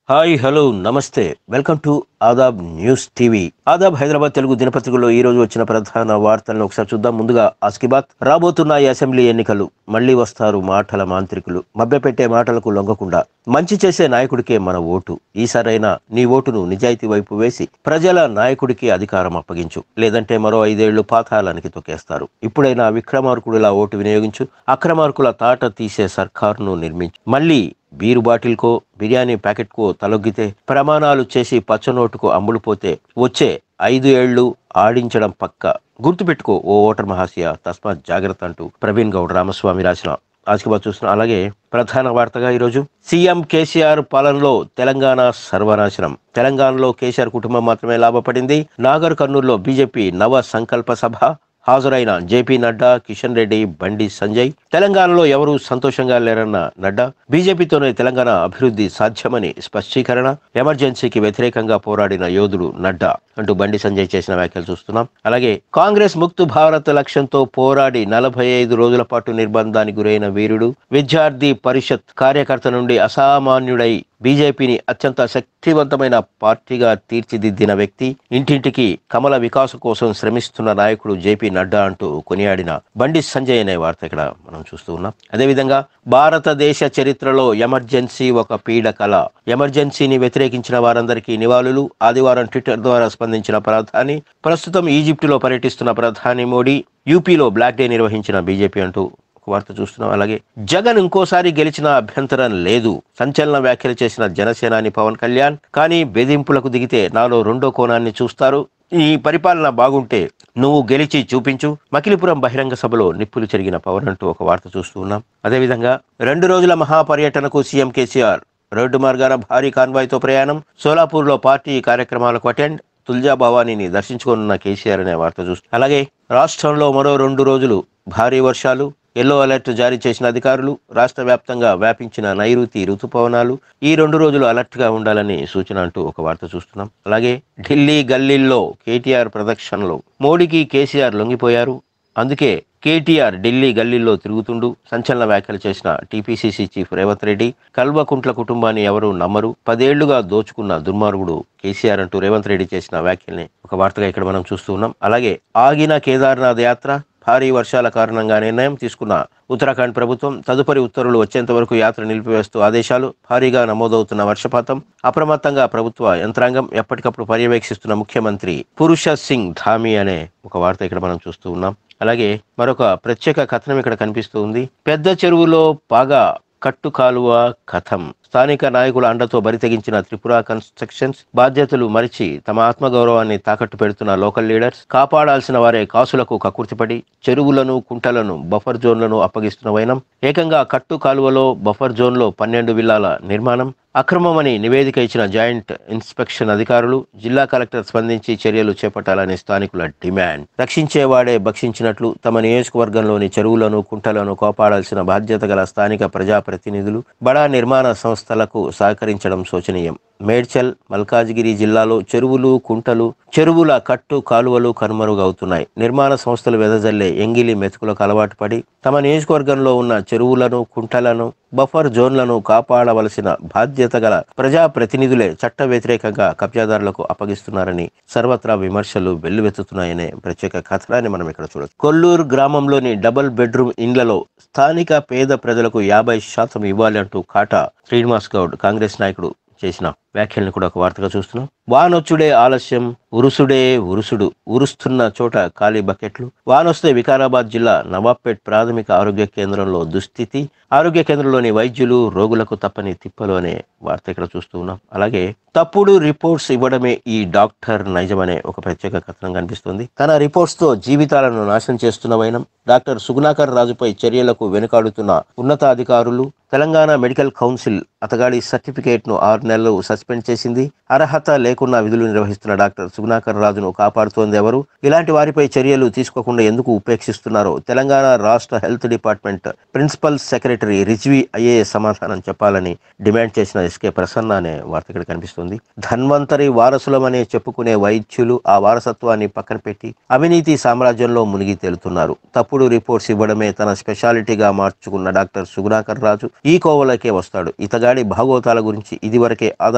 hi hello namaste welcome to Aadab news TV Aadab Hyderabad Telugu దినపత్రికలో ఈ రోజు వచ్చిన ప్రధాన వార్తలను ఒకసారి చూద్దాం ముందుగా ఆస్కిబాత్ రాబోతున్న ఈ అసెంబ్లీ ఎన్నికలు మళ్ళీ వస్తారు మాటల మాంత్రికులు మభ్యపెట్టే మాటలకు లొంగకుండా మంచి చేసే నాయకుడికే మన ఓటు ఈసారైనా నీ ఓటును నిజాయితీ వైపు వేసి ప్రజల నాయకుడికి అధికారం అప్పగించు లేదంటే మరో ఐదేళ్లు పాతాళానికి తొక్కేస్తారు ఇప్పుడైనా విక్రమార్కుడిలా ఓటు వినియోగించు అక్రమార్కుల తాట తీసే సర్కారును నిర్మించు మళ్ళీ బీరు బాటిల్కో బిర్యానీ ప్యాకెట్కో తలొగ్గితే ప్రమాణాలు చేసి పచ్చనోటుకు అమ్ముడు పోతే వచ్చే ఐదు ఏళ్లు ఆడించడం పక్క గుర్తుపెట్టుకో ఓ ఓటర్ మహాశయ తస్మాత్ జాగ్రత్త అంటూ ప్రవీణ్ గౌడ్ రామస్వామి రాసిన ఆస్కిబాద్ చూస్తున్నాం అలాగే ప్రధాన వార్తగా ఈరోజు సీఎం కేసీఆర్ పాలనలో తెలంగాణ సర్వనాశనం తెలంగాణలో కేసీఆర్ కుటుంబం మాత్రమే లాభపడింది నాగర్ కర్నూలులో బీజేపీ నవ సంకల్ప సభ హాజరైన జేపీ నడ్డా కిషన్ రెడ్డి బండి సంజయ్ తెలంగాణలో ఎవరూ సంతోషంగా లేరన్న నడ్డా బీజేపీతోనే తెలంగాణ అభివృద్ధి సాధ్యమని స్పష్టీకరణ ఎమర్జెన్సీకి వ్యతిరేకంగా పోరాడిన యోధుడు నడ్డా అంటూ బండి సంజయ్ చేసిన వ్యాఖ్యలు చూస్తున్నాం అలాగే కాంగ్రెస్ ముక్తు భారత్ లక్ష్యంతో పోరాడి నలభై ఐదు రోజుల పాటు నిర్బంధానికి గురైన వీరుడు విద్యార్థి పరిషత్ కార్యకర్త నుండి అసామాన్యుడై బీజేపీని అత్యంత శక్తివంతమైన పార్టీగా తీర్చిదిద్దిన వ్యక్తి ఇంటింటికి కమల వికాసం కోసం శ్రమిస్తున్న నాయకుడు జేపీ నడ్డా అంటూ కొనియాడిన బండి సంజయ్ అనే వార్త ఇక్కడ మనం చూస్తూ ఉన్నాం అదేవిధంగా భారతదేశ చరిత్రలో ఎమర్జెన్సీ ఒక పీడ కళ ఎమర్జెన్సీని వ్యతిరేకించిన వారందరికీ నివాళులు ఆదివారం ట్విట్టర్ ద్వారా స్పందించిన ప్రధాని ప్రస్తుతం ఈజిప్టులో పర్యటిస్తున్న ప్రధాని మోడీ యూపీలో బ్లాక్ డే నిర్వహించిన బీజేపీ అంటూ ఒక వార్త చూస్తున్నాం అలాగే జగన్ ఇంకోసారి గెలిచిన అభ్యంతరం లేదు సంచలన వ్యాఖ్యలు చేసిన జనసేనాని పవన్ కళ్యాణ్ కానీ బెదింపులకు దిగితే నాలో రెండో కోణాన్ని చూస్తారు ఈ పరిపాలన బాగుంటే నువ్వు గెలిచి చూపించు మకిలిపురం బహిరంగ సభలో నిప్పులు చెరిగిన పవన్ అంటూ ఒక వార్త చూస్తూ ఉన్నాం అదేవిధంగా రెండు రోజుల మహాపర్యటనకు సీఎం కేసీఆర్ రోడ్డు మార్గాన భారీ కాన్వాయ్తో ప్రయాణం సోలాపూర్లో పార్టీ కార్యక్రమాలకు అటెండ్ తుల్జా భవానీని దర్శించుకోనున్న కేసీఆర్ అనే వార్త చూస్తూ అలాగే రాష్ట్రంలో మరో రెండు రోజులు భారీ వర్షాలు ఎల్లో అలర్ట్ జారీ చేసిన అధికారులు రాష్ట్ర వ్యాప్తంగా వ్యాపించిన నైరుతి రుతుపవనాలు ఈ రెండు రోజులు అలర్ట్ గా ఉండాలని సూచన అంటూ ఒక వార్త చూస్తున్నాం అలాగే ఢిల్లీ గల్లీల్లో కేటీఆర్ ప్రదక్షిణలో మోడీకి కేసీఆర్ లొంగిపోయారు అందుకే కేటీఆర్ ఢిల్లీ గల్లీల్లో తిరుగుతుండు సంచలన వ్యాఖ్యలు చేసిన టీపీసీసీ చీఫ్ రేవంత్ రెడ్డి కల్వకుంట్ల కుటుంబాన్ని ఎవరూ నమ్మరు పదేళ్లుగా దోచుకున్న దుర్మార్గుడు కేసీఆర్ అంటూ రేవంత్ రెడ్డి చేసిన వ్యాఖ్యల్ని ఒక వార్తగా ఇక్కడ మనం చూస్తూ ఉన్నాం అలాగే ఆగిన కేదార్నాథ్ యాత్ర భారీ వర్షాల కారణంగా నిర్ణయం తీసుకున్న ఉత్తరాఖండ్ ప్రభుత్వం తదుపరి ఉత్తర్వులు వచ్చేంత వరకు యాత్ర నిలిపివేస్తూ ఆదేశాలు భారీగా నమోదవుతున్న వర్షపాతం అప్రమత్తంగా ప్రభుత్వ యంత్రాంగం ఎప్పటికప్పుడు పర్యవేక్షిస్తున్న ముఖ్యమంత్రి పురుష సింగ్ ధామి అనే ఒక వార్త ఇక్కడ మనం చూస్తూ ఉన్నాం అలాగే మరొక ప్రత్యేక కథనం ఇక్కడ కనిపిస్తూ ఉంది పెద్ద చెరువులో బాగా కట్టు కాలువ కథం స్థానిక నాయకుల అండతో బరితెగించిన త్రిపుర కన్స్ట్రక్షన్స్ బాధ్యతలు మరిచి తమ ఆత్మగౌరవాన్ని తాకట్టు పెడుతున్న లోకల్ లీడర్స్ కాపాడాల్సిన వారే కాసులకు కకుర్తిపడి చెరువులను కుంటలను బఫర్ జోన్లను అప్పగిస్తున్న వైనం ఏకంగా కట్టు కాలువలో బఫర్ జోన్లో పన్నెండు విల్లాల నిర్మాణం అక్రమమని నివేదిక ఇచ్చిన జాయింట్ ఇన్స్పెక్షన్ అధికారులు జిల్లా కలెక్టర్ స్పందించి చర్యలు చేపట్టాలని స్థానికుల డిమాండ్ రక్షించేవాడే భక్షించినట్లు తమ నియోజకవర్గంలోని చెరువులను కుంటలను కాపాడాల్సిన బాధ్యత గల స్థానిక ప్రజాప్రతినిధులు బడా నిర్మాణ సంస్థలకు సహకరించడం శోచనీయం మేడ్చల్ మల్కాజ్గిరి జిల్లాలో చెరువులు కుంటలు చెరువుల కట్టు కాలువలు కనుమరుగవుతున్నాయి నిర్మాణ సంస్థలు వెదజల్లే ఎంగిలి మెతుకులకు అలవాటు పడి తమ నియోజకవర్గంలో ఉన్న చెరువులను కుంటలను బఫర్ జోన్లను కాపాడవలసిన బాధ్యత గల ప్రజా ప్రతినిధులే చట్ట వ్యతిరేకంగా కబ్జాదారులకు అప్పగిస్తున్నారని సర్వత్రా విమర్శలు వెల్లువెత్తుతున్నాయనే ప్రత్యేక కథనాన్ని మనం ఇక్కడ చూడొచ్చు కొల్లూరు గ్రామంలోని డబుల్ బెడ్రూమ్ ఇండ్లలో స్థానిక పేద ప్రజలకు యాభై శాతం ఇవ్వాలి అంటూ కాటా శ్రీనివాస్ గౌడ్ కాంగ్రెస్ నాయకుడు చేసిన వ్యాఖ్యల్ని కూడా ఒక వార్తగా చూస్తున్నాం వానొచ్చుడే ఆలస్యం ఉరుసుడే ఉరుసుడు ఉరుస్తున్న చోట ఖాళీ బకెట్లు వానొస్తే వికారాబాద్ జిల్లా నవాబ్పేట్ ప్రాథమిక ఆరోగ్య కేంద్రంలో దుస్థితి ఆరోగ్య కేంద్రంలోని వైద్యులు రోగులకు తప్పని తిప్పలు అనే వార్త ఇక్కడ చూస్తూ ఉన్నాం అలాగే తప్పుడు రిపోర్ట్స్ ఇవ్వడమే ఈ డాక్టర్ నైజమనే ఒక ప్రత్యేక కథనం కనిపిస్తుంది తన రిపోర్ట్స్ తో జీవితాలను నాశనం చేస్తున్న వైనం డాక్టర్ సుగుణాకర్ రాజుపై చర్యలకు వెనుకాడుతున్న ఉన్నతాధికారులు తెలంగాణ మెడికల్ కౌన్సిల్ అతగాడి సర్టిఫికేట్ ను ఆరు నెలలు సస్పెండ్ చేసింది అర్హత లేకున్నా విధులు నిర్వహిస్తున్న డాక్టర్ సుగుణాకర్ రాజును కాపాడుతోంది ఎవరు ఇలాంటి వారిపై చర్యలు తీసుకోకుండా ఎందుకు ఉపేక్షిస్తున్నారో తెలంగాణ రాష్ట్ర health department principal secretary Rizvi IAS సమాధానం చెప్పాలని డిమాండ్ చేసిన ఎస్కే ప్రసన్న అనే వార్త ఇక్కడ కనిపిస్తుంది ధన్వంతరి వారసులమనే చెప్పుకునే వైద్యులు ఆ వారసత్వాన్ని పక్కన పెట్టి అవినీతి సామ్రాజ్యంలో మునిగి తేలుతున్నారు తప్పుడు రిపోర్ట్స్ ఇవ్వడమే తన స్పెషాలిటీగా మార్చుకున్న డాక్టర్ సుగుణాకర్ రాజు ఈ కోవలకే వస్తాడు ఇతగాడి భాగోతాల గురించి ఇదివరకే ఆదాబ్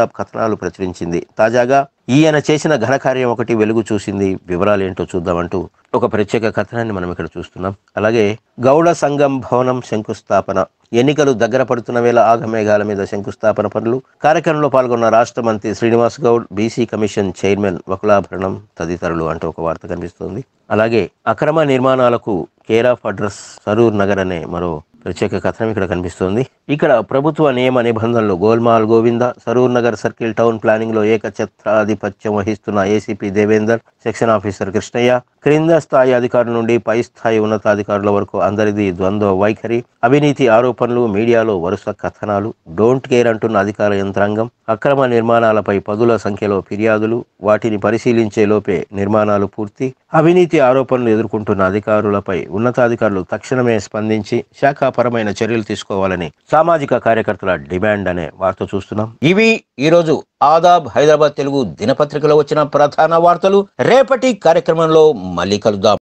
ఆదాబ్ కథనాలు ప్రచురించింది తాజాగా ఈయన చేసిన ఘనకార్యం ఒకటి వెలుగు చూసింది వివరాలు ఏంటో చూద్దామంటూ ఒక ప్రత్యేక కథనాన్ని మనం ఇక్కడ చూస్తున్నాం అలాగే గౌడ సంఘం భవనం శంకుస్థాపన ఎన్నికలు దగ్గర పడుతున్న వేళ ఆగమేఘాల మీద శంకుస్థాపన పనులు కార్యక్రమంలో పాల్గొన్న రాష్ట్ర మంత్రి Srinivas Goud BC commission chairman Vakulabharanam తదితరులు అంటూ ఒక వార్త కనిపిస్తోంది అలాగే అక్రమ నిర్మాణాలకు care of address Saroor Nagar అనే మరో ప్రత్యేక కథనం ఇక్కడ కనిపిస్తోంది ఇక్కడ ప్రభుత్వ నియమ నిబంధనలు గోల్మాల్ గోవింద Saroor Nagar circle town planning లో ఏకఛత్రాధిపత్యం వహిస్తున్న ACP Devender section officer Krishnaiah క్రింద స్థాయి అధికారుల నుండి పై స్థాయి ఉన్నతాధికారుల వరకు అందరిది ద్వంద్వ వైఖరి అవినీతి ఆరోపణలు మీడియాలో వరుస కథనాలు డోంట్ కేర్ అంటున్న అధికార యంత్రాంగం అక్రమ నిర్మాణాలపై పదుల సంఖ్యలో ఫిర్యాదులు వాటిని పరిశీలించే లోపే నిర్మాణాలు పూర్తి అవినీతి ఆరోపణలు ఎదుర్కొంటున్న అధికారులపై ఉన్నతాధికారులు తక్షణమే స్పందించి శాఖాపరమైన చర్యలు తీసుకోవాలని సామాజిక కార్యకర్తల డిమాండ్ అనే వార్త చూస్తున్నాం ఇవి ఈరోజు ఆదాబ్ హైదరాబాద్ తెలుగు దినపత్రికలో వచ్చిన ప్రధాన వార్తలు రేపటి కార్యక్రమంలో మళ్ళీ కలుద్దాం